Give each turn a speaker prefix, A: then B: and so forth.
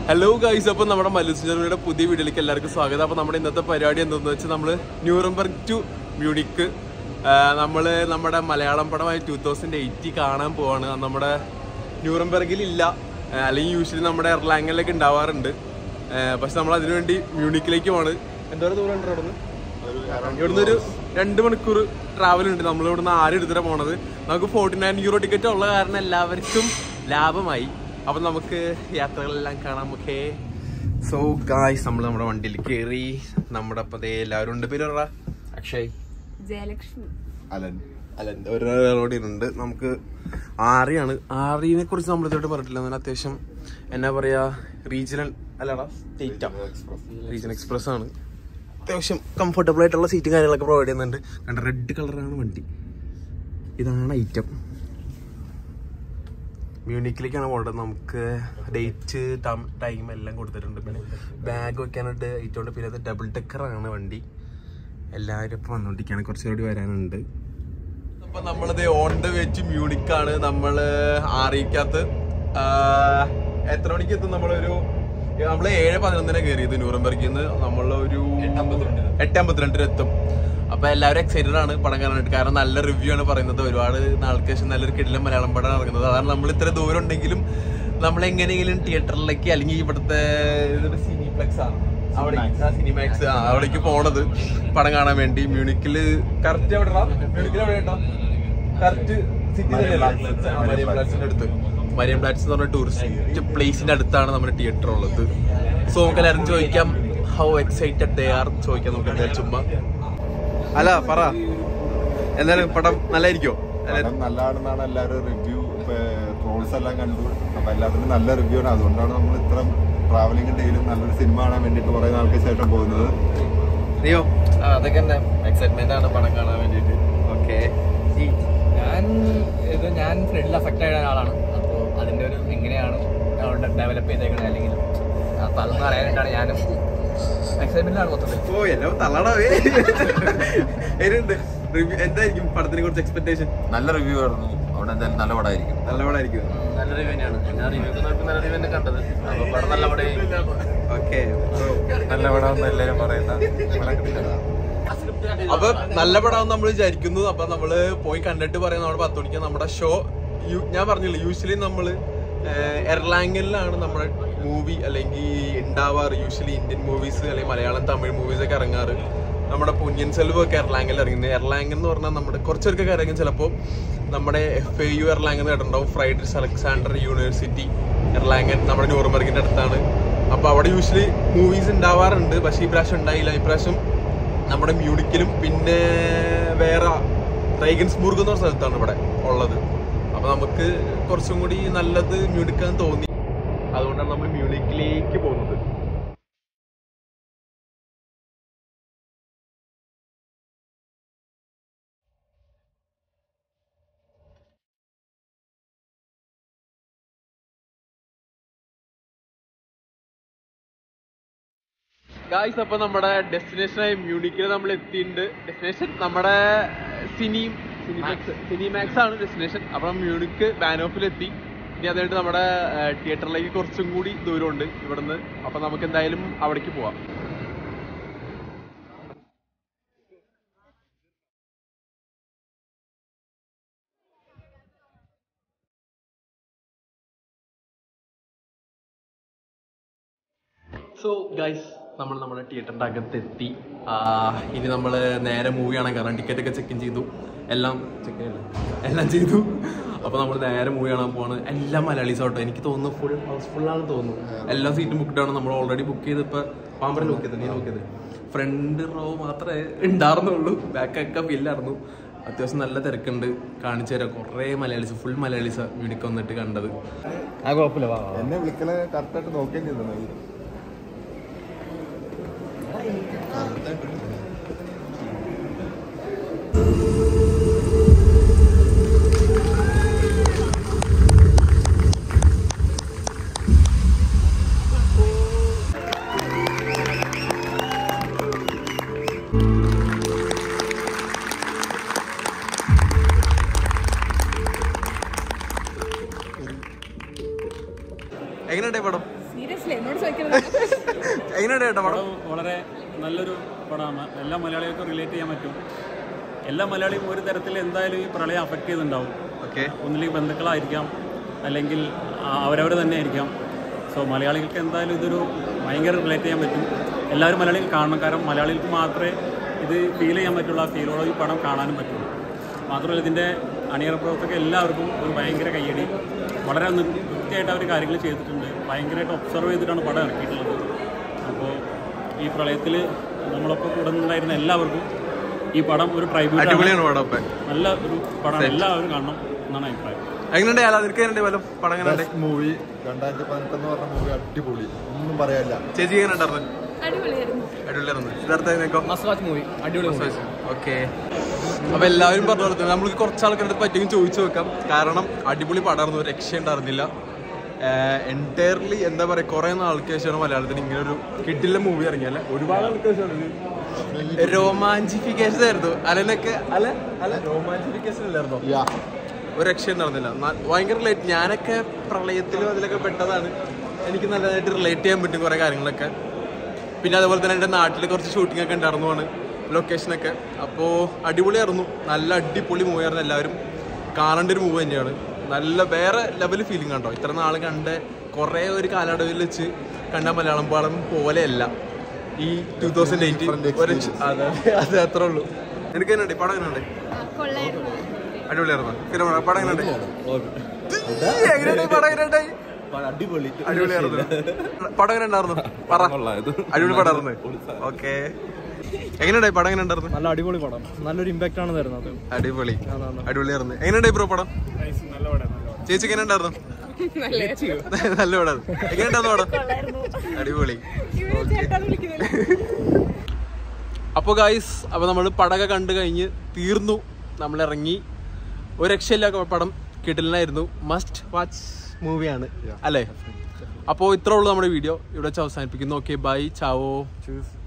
A: hello guys അപ്പോൾ നമ്മുടെ മല്ലുസിന്റെ പുതിയ വീഡിയോയിലേക്ക് എല്ലാവർക്കും സ്വാഗതം അപ്പോൾ നമ്മുടെ ഇന്നത്തെ പരിപാടി എന്തെന്ന് വെച്ചാൽ നമ്മൾ ന്യൂറംബർഗ് ടു മ്യൂണിക്ക് നമ്മൾ നമ്മുടെ മലയാളം പടമായ ടൂ തൗസൻഡ് എയ്റ്റി കാണാൻ പോവാണ് അത് നമ്മുടെ ന്യൂറംബർഗിൽ ഇല്ല ആ, അല്ലെങ്കിൽ യൂഷ്വലി നമ്മുടെ എർലാങ്ങിലൊക്കെ ഉണ്ടാവാറുണ്ട് ആ, പക്ഷെ നമ്മൾ അതിനുവേണ്ടി മ്യൂണിക്കിലേക്ക് പോവാണ് എന്തോരം ദൂരം ഉണ്ട് അവിടെ ഇവിടുന്ന് ഒരു രണ്ട് മണിക്കൂർ ട്രാവൽ ഉണ്ട് നമ്മൾ ഇവിടുന്ന് ആരും എടുത്തിട്ടാണ് പോണത് നമുക്ക് ഫോർട്ടി നയൻ യൂറോ ടിക്കറ്റ് ഉള്ള കാരണം എല്ലാവർക്കും ലാഭമായി അപ്പൊ നമുക്ക് യാത്രകളെല്ലാം കാണാം ഓക്കെ സോ ഗായ്സ് നമ്മൾ നമ്മുടെ വണ്ടിയിൽ കയറി നമ്മുടെ അപ്പൊ ദേ എല്ലാവരും ഉണ്ട് പേര് പറ അക്ഷയ്
B: ജയലക്ഷ്മി
C: അലൻ
A: അല്ല ഒരാളോട് ഉണ്ട് നമുക്ക് ആറിയാണ് ആറിനെ കുറിച്ച് നമ്മൾ ഇതോട്ട് പറഞ്ഞിട്ടില്ല എന്നാൽ അത്യാവശ്യം എന്നാ പറയാ റീജിയണൽ അല്ലടാ സ്റ്റേറ്റാ റീജിയൻ എക്സ്പ്രസ് ആണ് അത്യാവശ്യം കംഫർട്ടബിൾ ആയിട്ടുള്ള സീറ്റും കാര്യങ്ങളൊക്കെ പ്രൊവൈഡ് ചെയ്യുന്നുണ്ട് കണ്ട റെഡ് കളറാണ് വണ്ടി ഇതാണ് ഐറ്റം മ്യൂണിക്കിലേക്കാണ് പോകേണ്ടത് നമുക്ക് ഡേറ്റ് ടൈം എല്ലാം കൊടുത്തിട്ടുണ്ട് പിന്നെ ബാഗ് വെക്കാനായിട്ട് ഐറ്റം ഉണ്ട് പിന്നെ അത് ഡബിൾ ഡെക്കറാണ് വണ്ടി എല്ലാവരും ഇപ്പം വന്നുകൊണ്ടിരിക്കുകയാണ് കുറച്ചുകൂടി വരാനുണ്ട് അപ്പൊ നമ്മളത് ഓൺ ദ വെച്ച് മ്യൂണിക്കാണ് നമ്മള് ആറിക്കകത്ത് എത്ര മണിക്ക് എത്തും നമ്മളൊരു നമ്മള് ഏഴ് പതിനൊന്നിനെ കയറിയത് ന്യൂറംബർഗിൽ നിന്ന് നമ്മളൊരു എട്ട് അമ്പത്തിരണ്ടിന് എത്തും അപ്പൊ എല്ലാവരും എക്സൈറ്റഡ് ആണ് പടം കാണാനായിട്ട് കാരണം നല്ല റിവ്യൂ ആണ് പറയുന്നത് ഒരുപാട് നാൾക്ക് ശേഷം നല്ലൊരു കിടിലം മലയാളം പടം ഇറങ്ങുന്നത് അതാണ് നമ്മൾ ഇത്ര ദൂരം ഉണ്ടെങ്കിലും നമ്മൾ എങ്ങനെയെങ്കിലും തിയേറ്ററിലേക്ക് അല്ലെങ്കിൽ ഇവിടുത്തെ സിനിപ്ലെക്സ് ആണ് അവിടെ സിനിമാക്സ് അവിടേക്ക് പോണത് പടം കാണാൻ വേണ്ടി മ്യൂണിക്കില് കറക്റ്റ് എവിടെ മ്യൂണിക്കിൽ എവിടെ കേട്ടോ കറക്റ്റ് സിറ്റി മരിയം പ്ലാറ്റ്സിന്റെ അടുത്ത് മരിയം പ്ലാറ്റ്സ് എന്ന് പറഞ്ഞ ടൂറിസ്റ്റ് പ്ലേസിന്റെ അടുത്താണ് നമ്മുടെ തിയേറ്റർ ഉള്ളത് സോ നമുക്ക് എല്ലാവരും ചോദിക്കാം ഹൗ എക്സൈറ്റഡ് ദേ ആർ ചോദിക്കാം നമുക്ക് എന്തായാലും ചുമ്മാ അല്ല പറ എന്തായാലും പടം നല്ലായിരിക്കോ
C: പടം നല്ലതാണെന്നാണ് എല്ലാവരും റിവ്യൂ ട്രോൾസ് എല്ലാം കണ്ടു അപ്പൊ എല്ലാത്തിനും നല്ല റിവ്യൂ ആണ് അതുകൊണ്ടാണ് നമ്മൾ ഇത്ര ട്രാവലിംഗ് ഡേയിലും നല്ലൊരു സിനിമ കാണാൻ വേണ്ടിട്ട് കുറെ നാൾക്ക് ശേഷം പോകുന്നത്
A: നീയോ
D: അതൊക്കെ തന്നെ എക്സൈറ്റ്മെന്റ് ആണ് പടം കാണാൻ വേണ്ടിയിട്ട്
A: ഓക്കെ
D: ഞാൻ ഇത് ഞാൻ ഫ്രണ്ടിൽ അഫക്റ്റ് ആയ ആളാണ് അപ്പോൾ അതിന്റെ ഒരു എങ്ങനെയാണ് അവിടെ ഡെവലപ്പ് ചെയ്തേക്കണത് അല്ലെങ്കിൽ അപ്പൊ അതൊന്നും അറിയാനായിട്ടാണ് ഞാനും എക്സൈറ്റ്മെന്റിലാണ് മൊത്തത്തിൽ
A: ഓ എല്ലാം തള്ളടാവേ എങ്ങനെയുണ്ട് റിവ്യൂ എന്തായിരിക്കും പടത്തിനെ കുറിച്ച് എക്സ്പെക്ടേഷൻ
E: നല്ല റിവ്യൂ ആയിരുന്നു അവിടെ എന്തായാലും നല്ല പടമായിരിക്കും
A: നല്ല പടമായിരിക്കും
D: നല്ല റിവ്യൂ തന്നെയാണ് ഞാൻ റിവ്യൂ നോക്കി നല്ല റിവ്യൂ തന്നെ കണ്ടത് അപ്പോൾ പടം നല്ല പടം
A: ഓക്കെ
E: നല്ല പടം എല്ലാവരും പറയുന്ന
A: അപ്പൊ നല്ല പടം നമ്മൾ വിചാരിക്കുന്നു അപ്പൊ നമ്മള് പോയി കണ്ടിട്ട് പറയാം നമ്മുടെ പത്ത് മണിക്ക് നമ്മുടെ ഷോ ഞാൻ പറഞ്ഞില്ല യൂഷ്വലി നമ്മള് എർലാംഗലിലാണ് നമ്മുടെ മൂവി അല്ലെങ്കിൽ ഉണ്ടാവാറ് യൂഷ്വലി ഇന്ത്യൻ മൂവീസ് അല്ലെങ്കിൽ മലയാളം തമിഴ് മൂവീസ് ഒക്കെ ഇറങ്ങാറ് നമ്മുടെ പൊന്നിയൻ സെൽവ് ഒക്കെ എർലാംഗിൽ ഇറങ്ങുന്നത് എർലാംഗൻ എന്ന് പറഞ്ഞാൽ നമ്മുടെ കുറച്ചൊക്കെ ഇറങ്ങും ചിലപ്പോൾ നമ്മുടെ എഫ് എ യു എർലാംഗൻ കേട്ടിട്ടുണ്ടാവും ഫ്രൈഡ്രിസ് അലക്സാണ്ടർ യൂണിവേഴ്സിറ്റി എർലാംഗൻ നമ്മുടെ ന്യൂറംബർഗിന്റെ അടുത്താണ് അപ്പൊ അവിടെ യൂഷ്വലി മൂവീസ് ഉണ്ടാവാറുണ്ട് പക്ഷേ ഈ പ്രാവശ്യം ഉണ്ടായില്ല ഈ പ്രാവശ്യം നമ്മുടെ മ്യൂണിക്കിലും പിന്നെ വേറെ റൈഗൻസ്ബൂർഗ് എന്ന് പറഞ്ഞ സ്ഥലത്താണ് ഇവിടെ ഉള്ളത് അപ്പൊ നമുക്ക് കുറച്ചും കൂടി നല്ലത് മ്യൂണിക്കാന്ന് തോന്നി അതുകൊണ്ടാണ് നമ്മൾ മ്യൂണിക്കിലേക്ക് പോകുന്നത് ഗായ്സ് അപ്പൊ നമ്മുടെ ഡെസ്റ്റിനേഷനായ മ്യൂണിക്കിൽ നമ്മൾ എത്തിയിട്ടുണ്ട് ഡെസ്റ്റിനേഷൻ നമ്മുടെ സിനി സിനിമാക്സ് സിനിമാക്സ് ആണ് ഡെസ്റ്റിനേഷൻ അപ്പൊ നമ്മൾ മ്യൂണിക്ക് ബാനോഫിൽ എത്തി ഇനി അതുകൊണ്ട് നമ്മുടെ തിയേറ്ററിലേക്ക് കുറച്ചും കൂടി ദൂരമുണ്ട് ഇവിടുന്ന് അപ്പൊ നമുക്ക് എന്തായാലും അവിടേക്ക് പോവാം സോ ഗൈസ് നമ്മൾ നമ്മുടെ തിയേറ്ററിൻ്റെ അകത്ത് എത്തി ആ, ഇനി നമ്മൾ നേരെ മൂവി കാണാൻ കാരണം ടിക്കറ്റ് ഒക്കെ ചെക്ക് ചെയ്തു എല്ലാം ചെക്ക് ചെയ്തു എല്ലാം ചെയ്തു അപ്പോൾ നമ്മൾ നേരെ മൂവി കാണാൻ പോവാണ് എല്ലാം മലയാളീസ് ആട്ടോ എനിക്ക് തോന്നുന്നു ഫുൾ ഹൗസ്ഫുൾ ആണെന്ന് തോന്നുന്നു എല്ലാ സീറ്റും ബുക്ക്ഡ് ആണ് നമ്മൾ ഓൾറെഡി ബുക്ക് ചെയ്ത് ഇപ്പോൾ പാമ്പറ നോക്കിയത് നീ നോക്കിയത് ഫ്രണ്ട് റോ മാത്രമേ ഉണ്ടായിരുന്നുള്ളൂ ബാക്കൊക്കെ ഫില്ലായിരുന്നു അത്യാവശ്യം നല്ല തിരക്കുണ്ട് കാണിച്ചു തരാം കുറേ മലയാളീസ് ഫുൾ മലയാളീസ് മ്യൂണിക്ക് വന്നിട്ട് കണ്ടത്
D: ആ കുഴപ്പമില്ല വാ
C: എന്നെ വിളിക്കല് കറക്റ്റായിട്ട് നോക്കുകയും ചെയ്തു
A: എങ്ങനെയുണ്ടായി പടം
B: സീരിയസ്ലി എന്നോട് ചോദിക്കുന്നത്
A: എങ്ങനെയുണ്ട് ചേട്ടാ പടം
F: പടം വളരെ നല്ലൊരു പടമാണ് എല്ലാ മലയാളികൾക്കും റിലേറ്റ് ചെയ്യാൻ പറ്റും എല്ലാ മലയാളിയും ഒരു തരത്തിൽ എന്തായാലും ഈ പ്രളയം അഫക്റ്റ് ചെയ്തിട്ടുണ്ടാവും
A: ഓക്കെ
F: ഒന്നില്ലെങ്കിൽ ബന്ധുക്കളായിരിക്കാം അല്ലെങ്കിൽ അവരവർ തന്നെ ആയിരിക്കാം സോ മലയാളികൾക്ക് എന്തായാലും ഇതൊരു ഭയങ്കര റിലേറ്റ് ചെയ്യാൻ പറ്റും എല്ലാവരും മലയാളികൾ കാണണം കാരണം മലയാളികൾക്ക് മാത്രമേ ഇത് ഫീൽ ചെയ്യാൻ പറ്റുള്ളൂ ആ ഫീലോടെ ഈ പടം കാണാനും പറ്റുള്ളൂ മാത്രമല്ല ഇതിൻ്റെ അണിയറ പ്രവർത്തകർ എല്ലാവർക്കും ഒരു ഭയങ്കര കയ്യടി വളരെ വൃത്തിയായിട്ട് അവർ കാര്യങ്ങൾ ചെയ്തിട്ടുണ്ട് ഭയങ്കരമായിട്ട് ഒബ്സർവ് ചെയ്തിട്ടാണ് പടം ഇറക്കിയിട്ടുള്ളത് അപ്പോൾ ഈ പ്രളയത്തിൽ നമ്മളൊപ്പം കൂടെ നിന്നുണ്ടായിരുന്ന എല്ലാവർക്കും ഈ പടം ഒരു ട്രൈബ്യൂട്ട്
A: അടിപൊളിയാണ് പടം ഇപ്പൊ
F: നല്ല ഒരു പടമാണ് എല്ലാവരും കാണണം എന്നാണ് അഭിപ്രായം
A: എങ്ങനെയുണ്ട് അല്ല നിനക്ക് എങ്ങനെയുണ്ട് വല്ല പടം എങ്ങനെയുണ്ട്
C: മൂവി രണ്ടായിരത്തി പതിനെട്ടെന്ന് പറഞ്ഞ മൂവി അടിപൊളി ഒന്നും പറയാനില്ല
A: ചേച്ചി എങ്ങനെയുണ്ടായിരുന്നു
B: അടിപൊളിയായിരുന്നു
A: അടിപൊളിയായിരുന്നു സിദ്ധാർത്ഥ നിനക്കോ
D: മസ്റ്റ് വാച്ച് മൂവി അടിപൊളി മൂവി
A: ഓക്കെ അപ്പൊ എല്ലാവരും പറഞ്ഞ പോലെ തന്നെ നമ്മൾക്ക് കുറച്ച് ആൾക്കാരുടെ പറ്റുമെങ്കിൽ ചോദിച്ചു നോക്കാം കാരണം അടിപൊളി പടമായിരുന്നു ഒരു രക്ഷ ഉണ്ടായിരുന്നില്ല എൻറ്റയർലി എന്താ പറയാ കുറെ നാൾക്ക് ശേഷമാണ് മലയാളത്തിൽ ഇങ്ങനെ ഒരു കിട്ടില്ല മൂവി ഇറങ്ങിയല്ലേ ഒരുപാട് ആൾക്ക് ശേഷമാണ് രോമാഞ്ചിഫിക്കേഷൻ ആയിരുന്നു അലനൊക്കെ അല്ല അല്ല രോമാഞ്ചിഫിക്കേഷൻ അല്ലായിരുന്നോ
C: യാ
A: ഒരു രക്ഷ ഉണ്ടായിരുന്നില്ല ന- ഭയങ്കര റിലേറ്റ് ഞാനൊക്കെ പ്രളയത്തിലും അതിലൊക്കെ പെട്ടതാണ് എനിക്ക് നല്ലതായിട്ട് റിലേറ്റ് ചെയ്യാൻ പറ്റും കുറേ കാര്യങ്ങളൊക്കെ പിന്നെ അതുപോലെ തന്നെ എൻ്റെ നാട്ടിൽ കുറച്ച് ഷൂട്ടിംഗ് ഒക്കെ ഉണ്ടായിരുന്നതാണ് ലൊക്കേഷനൊക്കെ അപ്പോൾ അടിപൊളിയായിരുന്നു നല്ല അടിപൊളി മൂവി ആയിരുന്നു എല്ലാവരും കാണേണ്ട ഒരു മൂവി തന്നെയാണ് നല്ല വേറെ ലെവൽ ഫീലിംഗ് കണ്ടോ ഇത്ര നാൾ കണ്ട കുറേ ഒരു കാലയളവിൽ വെച്ച് കണ്ട മലയാളം പാടം പോലെയല്ല ഈ ടൂ തൗസൻഡ് എയ്റ്റീൻ ഒരു അതെ അതെ അത്രേ ഉള്ളൂ എനിക്ക് എങ്ങനെയുണ്ട് പടം എങ്ങനെയുണ്ട്
B: കൊള്ളായിരുന്നു
A: അടിപൊളിയായിരുന്നു പിന്നെ പടം- പടം എങ്ങനെയുണ്ട് എങ്ങനെയുണ്ട് പടം എങ്ങനെയുണ്ടായി
C: അടിപൊളി
A: അടിപൊളിയായിരുന്നു പടം എങ്ങനെ ഉണ്ടായിരുന്നു പറ അടിപൊളി പടമായിരുന്നു ഓക്കെ എങ്ങനെയുണ്ടായി പടം എങ്ങനെ ഉണ്ടായിരുന്നു
G: നല്ല അടിപൊളി പടം നല്ലൊരു ഇമ്പാക്റ്റ് ആണ് തരുന്നത്
A: അടിപൊളി അടിപൊളിയായിരുന്നു എങ്ങനെയുണ്ടായി ബ്രോ പടം ചേച്ചി എങ്ങനെ ഉണ്ടായിരുന്നു നല്ല പടം എങ്ങനെ ഉണ്ടായിരുന്നു പടം അടിപൊളി അപ്പൊ ഗായ്സ് അപ്പൊ നമ്മൾ പടമൊക്കെ കണ്ടു കഴിഞ്ഞ് തീർന്നു നമ്മൾ ഇറങ്ങി ഒരു രക്ഷയില്ല പടം കിട്ടില്ലായിരുന്നു മസ്റ്റ് വാച്ച് മൂവിയാണ് അല്ലേ അപ്പോൾ ഇത്രേ ഉള്ളൂ നമ്മുടെ വീഡിയോ ഇവിടെ വെച്ച് അവസാനിപ്പിക്കുന്നു ഓക്കെ ബൈ ചാവോ
C: ചൂസ്